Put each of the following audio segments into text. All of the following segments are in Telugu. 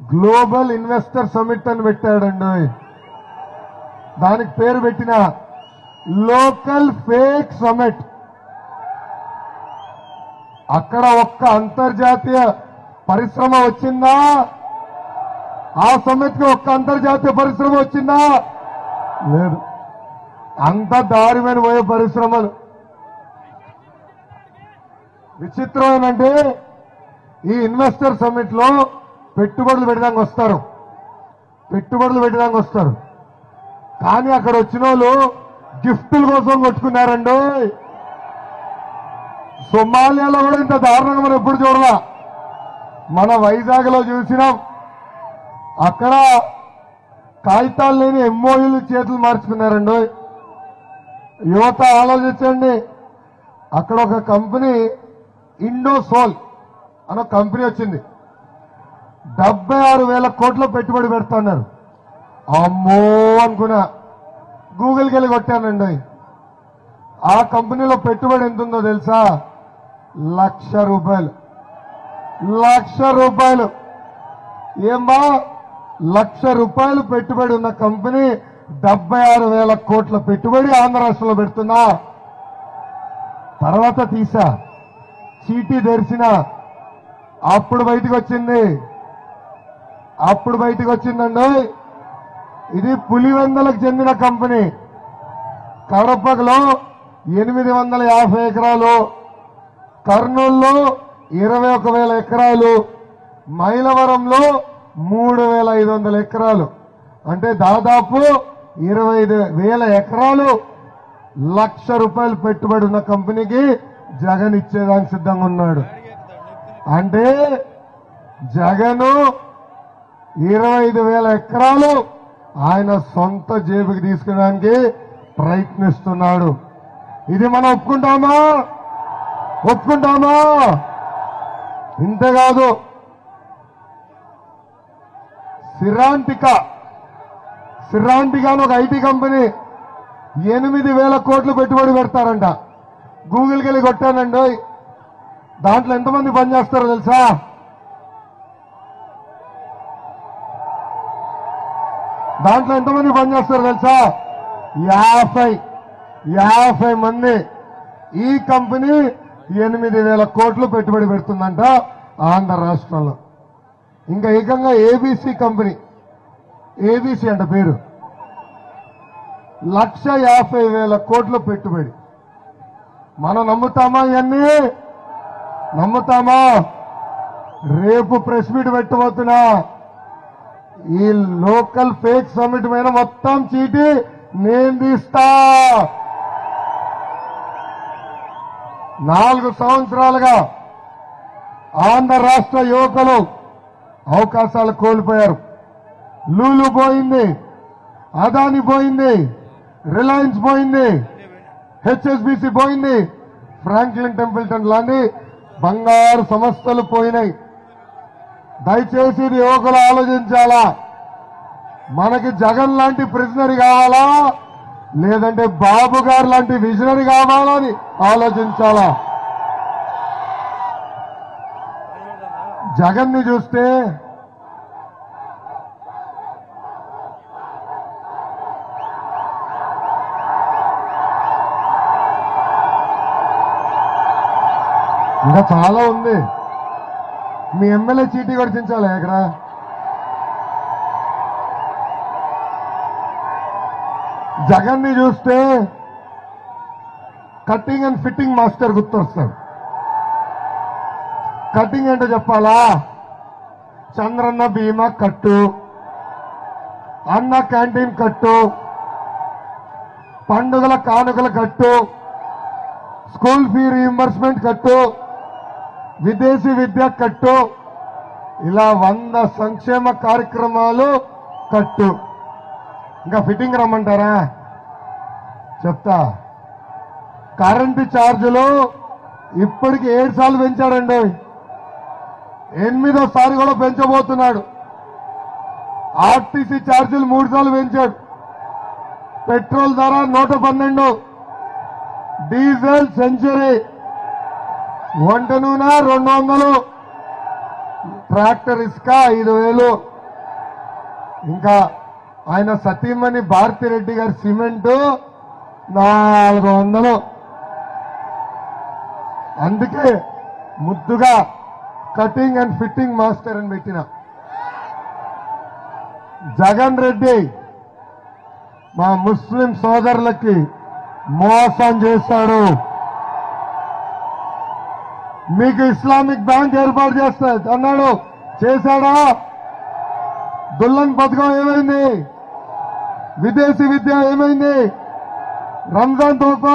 గ్లోబల్ ఇన్వెస్టర్ సమిట్ అని పెట్టాడండి దానికి పేరు పెట్టిన లోకల్ ఫేక్ సమిట్ అక్కడ ఒక్క అంతర్జాతీయ పరిశ్రమ వచ్చిందా ఆ సమిట్కి ఒక్క అంతర్జాతీయ పరిశ్రమ వచ్చిందా లేదు అంత దారిమైన పోయే పరిశ్రమలు విచిత్రం ఏంటంటే ఈ ఇన్వెస్టర్ సమిట్ లో పెట్టుబడులు పెట్టడానికి వస్తారు పెట్టుబడులు పెట్టడానికి వస్తారు కానీ అక్కడ వచ్చిన వాళ్ళు గిఫ్టుల కోసం కొట్టుకున్నారండి సొమాలియాలో కూడా ఇంత దారుణంగా మనం ఎప్పుడు చూడలా మన వైజాగ్ లో చూసినాం అక్కడ కాగితాలు లేని ఎంఓయూలు చేతులు మార్చుకున్నారండి యువత ఆలోచించండి అక్కడ ఒక కంపెనీ ఇండోసోల్ అనే కంపెనీ వచ్చింది డెబ్బై ఆరు వేల కోట్ల పెట్టుబడి పెడుతున్నారు అమ్మో అనుకున్నా గూగుల్కి వెళ్ళి కొట్టానండి ఆ కంపెనీలో పెట్టుబడి ఎంత ఉందో తెలుసా లక్ష రూపాయలు లక్ష రూపాయలు ఏమ్మా లక్ష రూపాయలు పెట్టుబడి ఉన్న కంపెనీ డెబ్బై ఆరు వేల కోట్ల పెట్టుబడి ఆంధ్ర రాష్ట్రంలో పెడుతున్నా తర్వాత తీసా చీటీ తెరిచిన అప్పుడు బయటకు వచ్చింది అప్పుడు బయటకు వచ్చిందండి ఇది పులివెందలకు చెందిన కంపెనీ కడపలో ఎనిమిది వందల యాభై ఎకరాలు కర్నూలులో ఇరవై ఒక వేల ఎకరాలు మైలవరంలో మూడు వేల ఐదు వందల ఎకరాలు అంటే దాదాపు ఇరవై ఐదు వేల ఎకరాలు లక్ష రూపాయలు పెట్టుబడి ఉన్న కంపెనీకి జగన్ ఇచ్చేదానికి సిద్ధంగా ఉన్నాడు అంటే జగను ఇరవై ఐదు వేల ఎకరాలు ఆయన సొంత జేబుకి తీసుకునేదానికి ప్రయత్నిస్తున్నాడు ఇది మనం ఒప్పుకుంటామా ఒప్పుకుంటామా ఇంతేకాదు సిరాంటిక సిరాంటిక అని ఒక ఐటీ కంపెనీ ఎనిమిది వేల కోట్లు పెట్టుబడి పెడతారంట గూగుల్కి వెళ్ళి కొట్టానండి దాంట్లో ఎంతమంది పనిచేస్తారో తెలుసా దాంట్లో ఎంతమంది పనిచేస్తారో తెలుసా యాభై యాభై మంది ఈ కంపెనీ ఎనిమిది వేల కోట్లు పెట్టుబడి పెడుతుందంట ఆంధ్ర రాష్ట్రంలో ఇంకా ఏకంగా ఏబీసీ కంపెనీ ఏబీసీ అంట పేరు లక్ష యాభై వేల కోట్ల పెట్టుబడి మనం నమ్ముతామా ఇవన్నీ నమ్ముతామా రేపు ప్రెస్ మీట్ పెట్టబోతున్నా ఈ లోకల్ ఫేక్ సమిట్ మీద మొత్తం చీటి నేను తీస్తా నాలుగు సంవత్సరాలుగా ఆంధ్ర రాష్ట్ర యువకులు అవకాశాలు కోల్పోయారు లూలు పోయింది అదాని పోయింది రిలయన్స్ పోయింది హెచ్ఎస్బిసి పోయింది ఫ్రాంక్లిన్ టెంపుల్టన్ లాంటి బంగారు సంస్థలు పోయినాయి దయచేసి ఇది యువకులు ఆలోచించాలా మనకి జగన్ లాంటి ప్రిజనరీ కావాలా లేదంటే బాబు గారు లాంటి విజనరీ కావాలా అని ఆలోచించాలా జగన్ ని చూస్తే ఇంకా చాలా ఉంది మీ ఎమ్మెల్యే చీటీ కూడా చించాలి ఇక్కడ జగన్ ని చూస్తే కటింగ్ అండ్ ఫిట్టింగ్ మాస్టర్ గుర్తొస్తాడు కటింగ్ ఏంటో చెప్పాలా చంద్రన్న బీమా కట్టు అన్న క్యాంటీన్ కట్టు పండుగల కానుకల కట్టు స్కూల్ ఫీ రీఎంబర్స్మెంట్ కట్టు విదేశీ విద్య కట్టు ఇలా వంద సంక్షేమ కార్యక్రమాలు కట్టు ఇంకా ఫిట్టింగ్ రమ్మంటారా చెప్తా కరెంటు ఛార్జీలు ఇప్పటికి ఏడు సార్లు పెంచాడండి ఎనిమిదోసారి కూడా పెంచబోతున్నాడు ఆర్టీసీ ఛార్జీలు మూడు సార్లు పెంచాడు పెట్రోల్ ధర నూట పన్నెండు డీజిల్ సెంచరీ వంట నూనె రెండు వందలు ట్రాక్టర్ ఇసుక ఐదు వేలు ఇంకా ఆయన సతీమణి భారతిరెడ్డి గారి సిమెంటు నాలుగు వందలు అందుకే ముద్దుగా కటింగ్ అండ్ ఫిట్టింగ్ మాస్టర్ అని పెట్టిన జగన్ రెడ్డి మా ముస్లిం సోదరులకి మోసం చేశాడు మీకు ఇస్లామిక్ బ్యాంక్ ఏర్పాటు చేస్తా అన్నాడు చేశాడా దుల్లన్ పథకం ఏమైంది విదేశీ విద్య ఏమైంది రంజాన్ తోఫా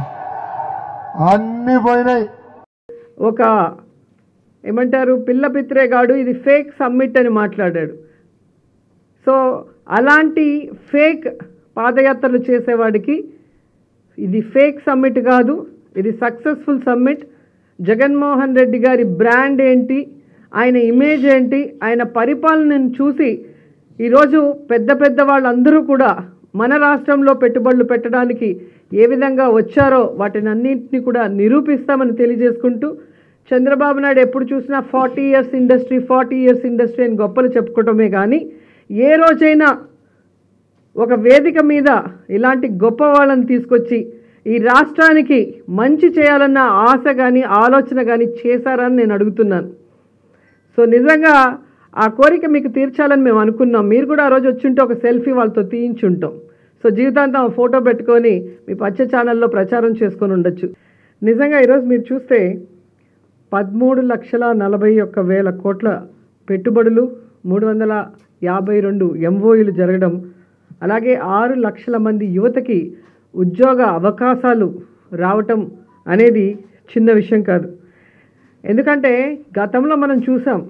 అన్ని పోయినాయి ఒక ఏమంటారు పిల్ల పిత్రేగాడు ఇది ఫేక్ సమ్మిట్ అని మాట్లాడాడు సో అలాంటి ఫేక్ పాదయాత్రలు చేసేవాడికి ఇది ఫేక్ సమ్మిట్ కాదు ఇది సక్సెస్ఫుల్ సమ్మిట్ జగన్మోహన్ రెడ్డి గారి బ్రాండ్ ఏంటి ఆయన ఇమేజ్ ఏంటి ఆయన పరిపాలనను చూసి ఈరోజు పెద్ద పెద్ద వాళ్ళందరూ కూడా మన రాష్ట్రంలో పెట్టుబడులు పెట్టడానికి ఏ విధంగా వచ్చారో వాటిని అన్నింటినీ కూడా నిరూపిస్తామని తెలియజేసుకుంటూ చంద్రబాబు నాయుడు ఎప్పుడు చూసినా forty years industry forty years industry అని గొప్పలు చెప్పుకోవటమే కానీ ఏ రోజైనా ఒక వేదిక మీద ఇలాంటి గొప్ప వాళ్ళని తీసుకొచ్చి ఈ రాష్ట్రానికి మంచి చేయాలన్న ఆశ కానీ ఆలోచన కానీ చేశారని నేను అడుగుతున్నాను సో నిజంగా ఆ కోరిక మీకు తీర్చాలని మేము అనుకున్నాం మీరు కూడా ఆ రోజు వచ్చుంటే ఒక సెల్ఫీ వాళ్ళతో తీయించుంటాం సో జీవితాంతం ఆ ఫోటో పెట్టుకొని మీ పచ్చ ఛానల్లో ప్రచారం చేసుకొని ఉండొచ్చు నిజంగా ఈరోజు మీరు చూస్తే పదమూడు లక్షల నలభై ఒక్క వేల కోట్ల పెట్టుబడులు మూడు వందల యాభై రెండు ఎంఓఈలు జరగడం అలాగే ఆరు లక్షల మంది యువతకి ఉద్యోగ అవకాశాలు రావటం అనేది చిన్న విషయం కాదు ఎందుకంటే గతంలో మనం చూసాం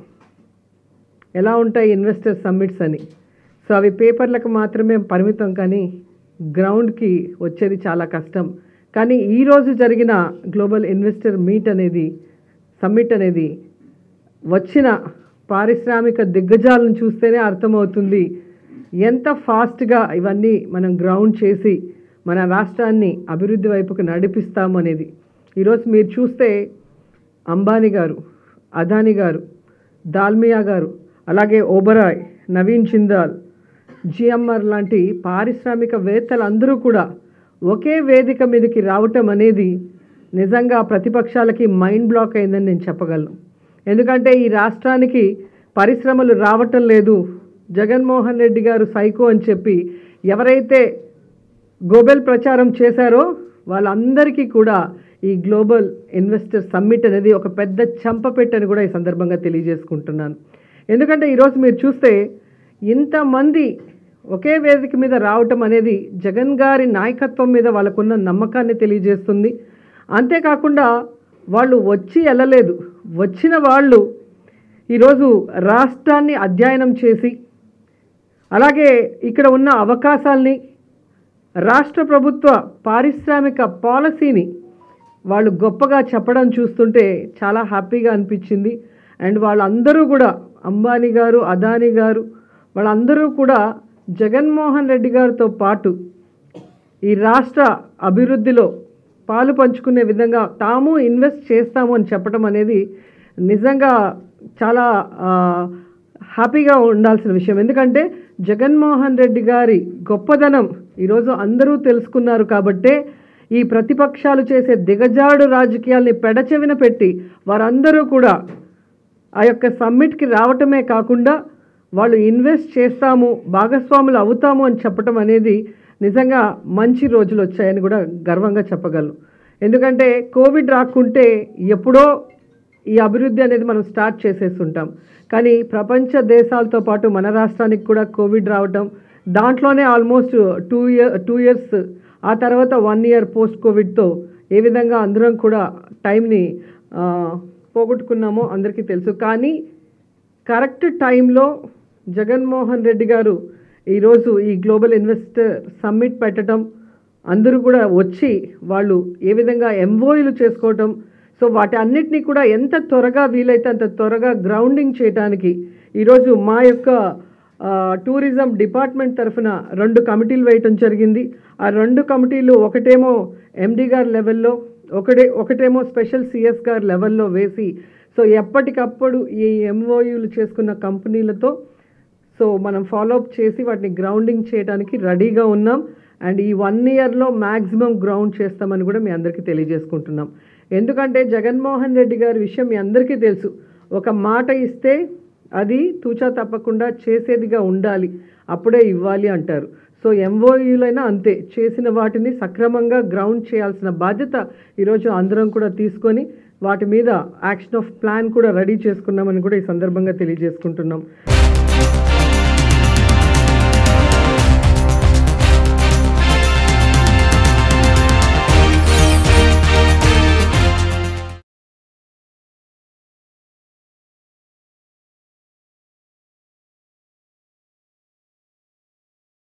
ఎలా ఉంటాయి ఇన్వెస్టర్ సమ్మిట్స్ అని సో అవి పేపర్లకు మాత్రమే పరిమితం కానీ గ్రౌండ్కి వచ్చేది చాలా కష్టం కానీ ఈరోజు జరిగిన గ్లోబల్ ఇన్వెస్టర్ మీట్ అనేది సమ్మిట్ అనేది వచ్చిన పారిశ్రామిక దిగ్గజాలను చూస్తేనే అర్థమవుతుంది ఎంత ఫాస్ట్గా ఇవన్నీ మనం గ్రౌండ్ చేసి మన రాష్ట్రాన్ని అభివృద్ధి వైపుకు నడిపిస్తాము అనేది ఈరోజు మీరు చూస్తే అంబానీ గారు అదానీ గారు దాల్మియా గారు అలాగే ఓబరాయ్ నవీన్ జిందాల్ జిఎంఆర్ లాంటి పారిశ్రామికవేత్తలందరూ కూడా ఒకే వేదిక మీదకి రావటం అనేది నిజంగా ప్రతిపక్షాలకి మైండ్ బ్లాక్ అయిందని నేను చెప్పగలను ఎందుకంటే ఈ రాష్ట్రానికి పరిశ్రమలు రావటం లేదు జగన్మోహన్ రెడ్డి గారు సైకో అని చెప్పి ఎవరైతే గోబెల్ ప్రచారం చేశారో వాళ్ళందరికీ కూడా ఈ గ్లోబల్ ఇన్వెస్టర్ సమ్మిట్ అనేది ఒక పెద్ద చంపపెట్టని కూడా ఈ సందర్భంగా తెలియజేసుకుంటున్నాను ఎందుకంటే ఈరోజు మీరు చూస్తే ఇంతమంది ఒకే వేదిక మీద రావటం అనేది జగన్ గారి నాయకత్వం మీద వాళ్ళకున్న నమ్మకాన్ని తెలియజేస్తుంది అంతేకాకుండా వాళ్ళు వచ్చి వెళ్ళలేదు వచ్చిన వాళ్ళు ఈరోజు రాష్ట్రాన్ని అధ్యయనం చేసి అలాగే ఇక్కడ ఉన్న అవకాశాల్ని రాష్ట్ర ప్రభుత్వ పారిశ్రామిక పాలసీని వాళ్ళు గొప్పగా చెప్పడం చూస్తుంటే చాలా హ్యాపీగా అనిపించింది అండ్ వాళ్ళందరూ కూడా అంబానీ గారు అదానీ గారు వాళ్ళందరూ కూడా జగన్మోహన్ రెడ్డి గారితో పాటు ఈ రాష్ట్ర అభివృద్ధిలో పాలు పంచుకునే విధంగా తాము ఇన్వెస్ట్ చేస్తాము అని చెప్పడం అనేది నిజంగా చాలా ఆ, హ్యాపీగా ఉండాల్సిన విషయం ఎందుకంటే జగన్మోహన్ రెడ్డి గారి గొప్పదనం ఈరోజు అందరూ తెలుసుకున్నారు కాబట్టే ఈ ప్రతిపక్షాలు చేసే దిగజాడు రాజకీయాల్ని పెడచెవిన పెట్టి వారందరూ కూడా ఆ యొక్క సమ్మిట్కి రావటమే కాకుండా వాళ్ళు ఇన్వెస్ట్ చేస్తాము భాగస్వాములు అవుతాము అని చెప్పటం అనేది నిజంగా మంచి రోజులు వచ్చాయని కూడా గర్వంగా చెప్పగలను ఎందుకంటే కోవిడ్ రాకుంటే ఎప్పుడో ఈ అభివృద్ధి అనేది మనం స్టార్ట్ చేసేస్తుంటాం కానీ ప్రపంచ దేశాలతో పాటు మన రాష్ట్రానికి కూడా కోవిడ్ రావటం దాంట్లోనే almost two year two years ఆ తర్వాత వన్ ఇయర్ పోస్ట్ కోవిడ్తో ఏ విధంగా అందరం కూడా టైంని ఆ, పోగొట్టుకున్నామో అందరికీ తెలుసు కానీ కరెక్ట్ టైంలో జగన్మోహన్ రెడ్డి గారు ఈరోజు ఈ గ్లోబల్ ఇన్వెస్టర్ సమ్మిట్ పెట్టడం అందరూ కూడా వచ్చి వాళ్ళు ఏ విధంగా ఎంఓఈలు చేసుకోవటం సో వాటి అన్నిటినీ కూడా ఎంత త్వరగా వీలైతే అంత త్వరగా గ్రౌండింగ్ చేయడానికి ఈరోజు మా యొక్క ఆ, టూరిజం డిపార్ట్మెంట్ తరఫున రెండు కమిటీలు వేయటం జరిగింది ఆ రెండు కమిటీలు ఒకటేమో ఎండి గారి లెవెల్లో ఒకటే ఒకటేమో స్పెషల్ సిఎస్ గారి లెవెల్లో వేసి సో ఎప్పటికప్పుడు ఈ ఎంఓయూలు చేసుకున్న కంపెనీలతో సో మనం ఫాలోఅప్ చేసి వాటిని గ్రౌండింగ్ చేయడానికి రెడీగా ఉన్నాం అండ్ ఈ వన్ ఇయర్లో మ్యాక్సిమం గ్రౌండ్ చేస్తామని కూడా మీ అందరికీ తెలియజేసుకుంటున్నాం ఎందుకంటే జగన్మోహన్ రెడ్డి గారి విషయం మీ అందరికీ తెలుసు ఒక మాట ఇస్తే అది తూచా తప్పకుండా చేసేదిగా ఉండాలి అప్పుడే ఇవ్వాలి అంటారు సో ఎంఓయూలైనా అంతే చేసిన వాటిని సక్రమంగా గ్రౌండ్ చేయాల్సిన బాధ్యత ఈరోజు అందరం కూడా తీసుకొని వాటి మీద యాక్షన్ ఆఫ్ ప్లాన్ కూడా రెడీ చేసుకున్నామని కూడా ఈ సందర్భంగా తెలియజేసుకుంటున్నాం